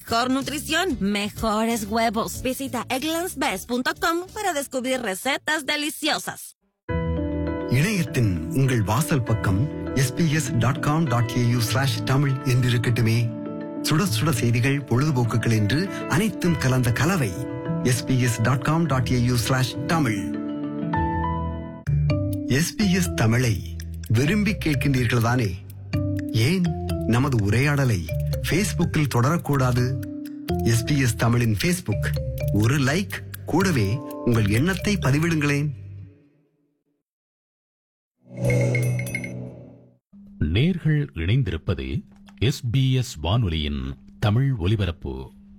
mejor nutrición, mejores huevos. Visita egglandsbest.com para descubrir recetas deliciosas. இணையத்தின் உங்கள் வாசல் பக்கம் SBS dot com dot AU slash Tamil என்றிருக்கட்டுமே சுட சுட செய்திகள் பொழுதுபோக்குகள் என்று அனைத்தும் கலந்த கலவை SBS dot com dot AU slash Tamil SBS தமிழை விரும்பி கேட்கின்றீர்கள் தானே ஏன் நமது உரையாடலை ஃபேஸ்புக்கில் தொடரக்கூடாது எஸ்பிஎஸ் தமிழின் ஃபேஸ்புக் ஒரு லைக் கூடவே உங்கள் எண்ணத்தை பதிவிடுங்களேன் நேர்கள் இணைந்திருப்பது எஸ்பிஎஸ் வானொலியின் தமிழ் ஒலிபரப்பு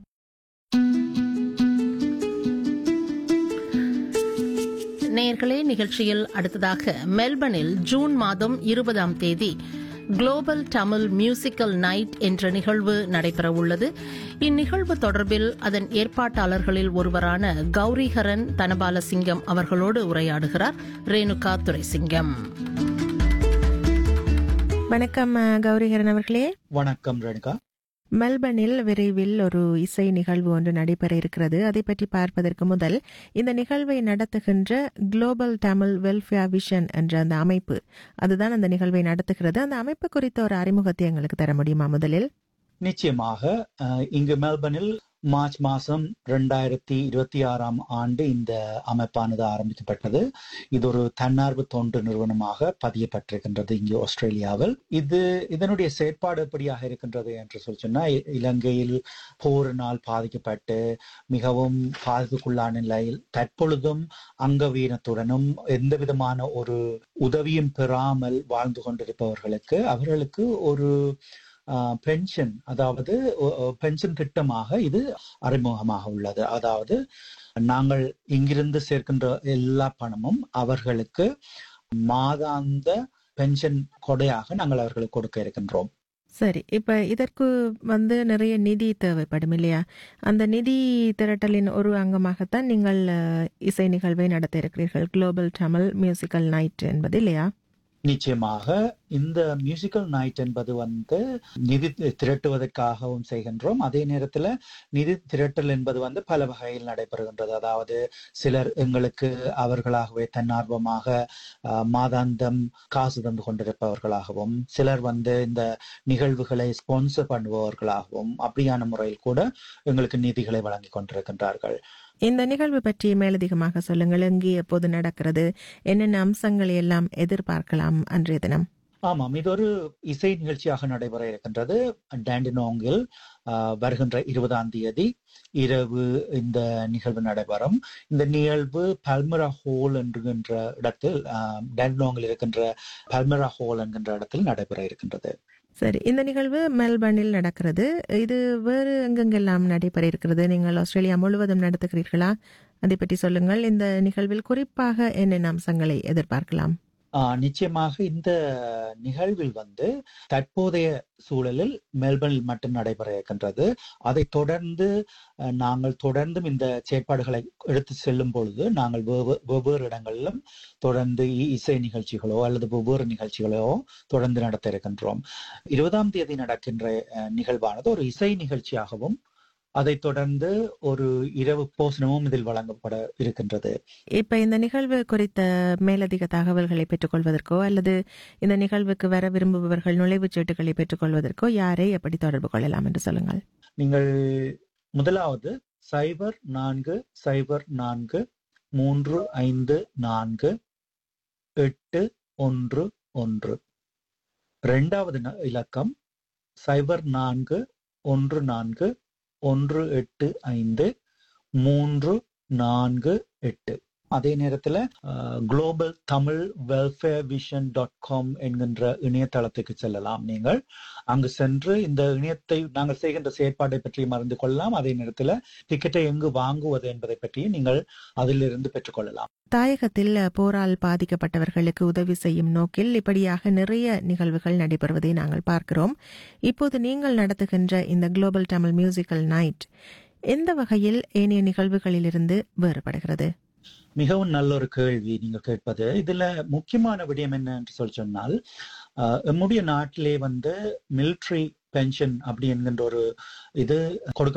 நேர்களே நிகழ்ச்சியில் அடுத்ததாக மெல்பர்னில் ஜூன் மாதம் இருபதாம் தேதி குளோபல் தமிழ் மியூசிக்கல் நைட் என்ற நிகழ்வு நடைபெறவுள்ளது இந்நிகழ்வு தொடர்பில் அதன் ஏற்பாட்டாளர்களில் ஒருவரான கௌரிஹரன் தனபாலசிங்கம் அவர்களோடு உரையாடுகிறார் ரேணுகா துரைசிங்கம் வணக்கம் அஹ், கௌரிகரன் அவர்களே வணக்கம் ரேணுகா மெல்பர்னில் விரைவில் ஒரு இசை நிகழ்வு ஒன்று நடைபெற இருக்கிறது அதை பற்றி பார்ப்பதற்கு முதல் இந்த நிகழ்வை நடத்துகின்ற குளோபல் தமிழ் வெல்ஃபேர் விஷன் என்ற அந்த அமைப்பு அதுதான் அந்த நிகழ்வை நடத்துகிறது அந்த அமைப்பு குறித்த ஒரு அறிமுகத்தை எங்களுக்கு தர முடியுமா முதலில் நிச்சயமாக அஹ், இங்கு மெல்பர்னில் மார்ச் மாசம் ரெண்டாயிரத்தி இருபத்தி ஆறாம் ஆண்டு இந்த அமைப்பானது ஆரம்பிக்கப்பட்டது இது ஒரு தன்னார்வ தொண்டு நிறுவனமாக பதியப்பட்டிருக்கின்றது இங்கு ஆஸ்திரேலியாவில் இது இதனுடைய செயற்பாடு எப்படியாக இருக்கின்றது என்று சொல்லி சொன்னா இ- இலங்கையில் போரினால் பாதிக்கப்பட்டு மிகவும் பாதிப்புக்குள்ளான நிலையில் தற்பொழுதும் அங்கவீனத்துடனும் எந்த விதமான ஒரு உதவியும் பெறாமல் வாழ்ந்து கொண்டிருப்பவர்களுக்கு அவர்களுக்கு ஒரு பென்ஷன் அதாவது பென்ஷன் திட்டமாக இது அறிமுகமாக உள்ளது அதாவது நாங்கள் இங்கிருந்து சேர்க்கின்ற எல்லா பணமும் அவர்களுக்கு மாதாந்த பென்ஷன் கொடையாக நாங்கள் அவர்களுக்கு கொடுக்க இருக்கின்றோம் சரி இப்ப இதற்கு வந்து நிறைய நிதி தேவைப்படும் இல்லையா அந்த நிதி திரட்டலின் ஒரு அங்கமாகத்தான் நீங்கள் அஹ், இசை நிகழ்வை நடத்த இருக்கிறீர்கள் குளோபல் தமிழ் மியூசிக்கல் நைட் என்பது இல்லையா நிச்சயமாக இந்த மியூசிக்கல் நைட் என்பது வந்து நிதி திரட்டுவதற்காகவும் செய்கின்றோம் அதே நேரத்துல நிதி திரட்டல் என்பது வந்து பல வகையில் நடைபெறுகின்றது அதாவது சிலர் எங்களுக்கு அவர்களாகவே தன்னார்வமாக அஹ், மாதாந்தம் காசு தந்து கொண்டிருப்பவர்களாகவும் சிலர் வந்து இந்த நிகழ்வுகளை ஸ்பான்சர் பண்ணுபவர்களாகவும் அப்படியான முறையில் கூட எங்களுக்கு நிதிகளை வழங்கி கொண்டிருக்கின்றார்கள் இந்த நிகழ்வு பற்றி மேலதிகமாக சொல்லுங்கள் எங்கே எப்போது நடக்கிறது என்னென்ன அம்சங்களை எல்லாம் எதிர்பார்க்கலாம் அன்றைய தினம் ஆமாம் இது ஒரு இசை நிகழ்ச்சியாக நடைபெற இருக்கின்றது டேண்டினோங்கில் ஆஹ், வருகின்ற இருபதாம் தேதி இரவு இந்த நிகழ்வு நடைபெறும் இந்த நிகழ்வு பல்மரா ஹோல் என்கின்ற இடத்தில் ஆஹ், டேண்டினோங்கில் இருக்கின்ற பல்மரா ஹோல் என்கின்ற இடத்தில் நடைபெற இருக்கின்றது சரி இந்த நிகழ்வு மெல்பர்னில் நடக்கிறது இது வேறு எங்கெங்கெல்லாம் நடைபெற இருக்கிறது நீங்கள் ஆஸ்திரேலியா முழுவதும் நடத்துகிறீர்களா அதை பற்றி சொல்லுங்கள் இந்த நிகழ்வில் குறிப்பாக என்னென்ன அம்சங்களை எதிர்பார்க்கலாம் ஆஹ், நிச்சயமாக இந்த நிகழ்வில் வந்து தற்போதைய சூழலில் மெல்பர்னில் மட்டும் நடைபெற இருக்கின்றது அதை தொடர்ந்து அஹ், நாங்கள் தொடர்ந்தும் இந்த செயற்பாடுகளை எடுத்து செல்லும் பொழுது நாங்கள் வெவ்வே- வெவ்வேறு இடங்களிலும் தொடர்ந்து இ- இசை நிகழ்ச்சிகளோ அல்லது வெவ்வேறு நிகழ்ச்சிகளோ தொடர்ந்து நடத்த இருக்கின்றோம் இருபதாம் தேதி நடக்கின்ற அஹ், நிகழ்வானது ஒரு இசை நிகழ்ச்சியாகவும் அதைத் தொடர்ந்து ஒரு இரவு போசனமும் இதில் வழங்கப்பட இருக்கின்றது இப்ப இந்த நிகழ்வு குறித்த மேலதிக தகவல்களை பெற்றுக்கொள்வதற்கோ அல்லது இந்த நிகழ்வுக்கு வர விரும்புபவர்கள் நுழைவுச் சீட்டுகளை பெற்றுக்கொள்வதற்கோ யாரை எப்படி தொடர்பு கொள்ளலாம் என்று சொல்லுங்கள் நீங்கள் முதலாவது சைபர் நான்கு சைபர் நான்கு மூன்று ஐந்து நான்கு எட்டு ஒன்று ஒன்று இரண்டாவது ந- இலக்கம் சைபர் நான்கு ஒன்று நான்கு ஒன்று எட்டு ஐந்து மூன்று நான்கு எட்டு அதே நேரத்துல global Tamil welfare vision dot com என்கின்ற இணையதளத்துக்கு செல்லலாம் நீங்கள் அங்கு சென்று இந்த இணையத்தை நாங்கள் செய்கின்ற செயற்பாட்டை பற்றி மறந்து கொள்ளலாம் அதே நேரத்துல டிக்கெட்டை எங்கு வாங்குவது என்பதை பற்றியும் நீங்கள் அதிலிருந்து பெற்றுக்கொள்ளலாம் தாயகத்தில் போரால் பாதிக்கப்பட்டவர்களுக்கு உதவி செய்யும் நோக்கில் இப்படியாக நிறைய நிகழ்வுகள் நடைபெறுவதை நாங்கள் பார்க்கிறோம் இப்போது நீங்கள் நடத்துகின்ற இந்த குளோபல் தமிழ் மியூசிக்கல் நைட் எந்த வகையில் ஏனைய நிகழ்வுகளிலிருந்து வேறுபடுகிறது மிகவும் நல்ல ஒரு கேள்வி நீங்க கேட்பது இதுல முக்கியமான விடயம் என்ன என்று சொல்லி சொன்னால் ஆஹ், நம்முடைய நாட்டிலே வந்து மிலிட்ரி பென்ஷன் அப்படி என்கின்ற ஒரு இது கொடுக்க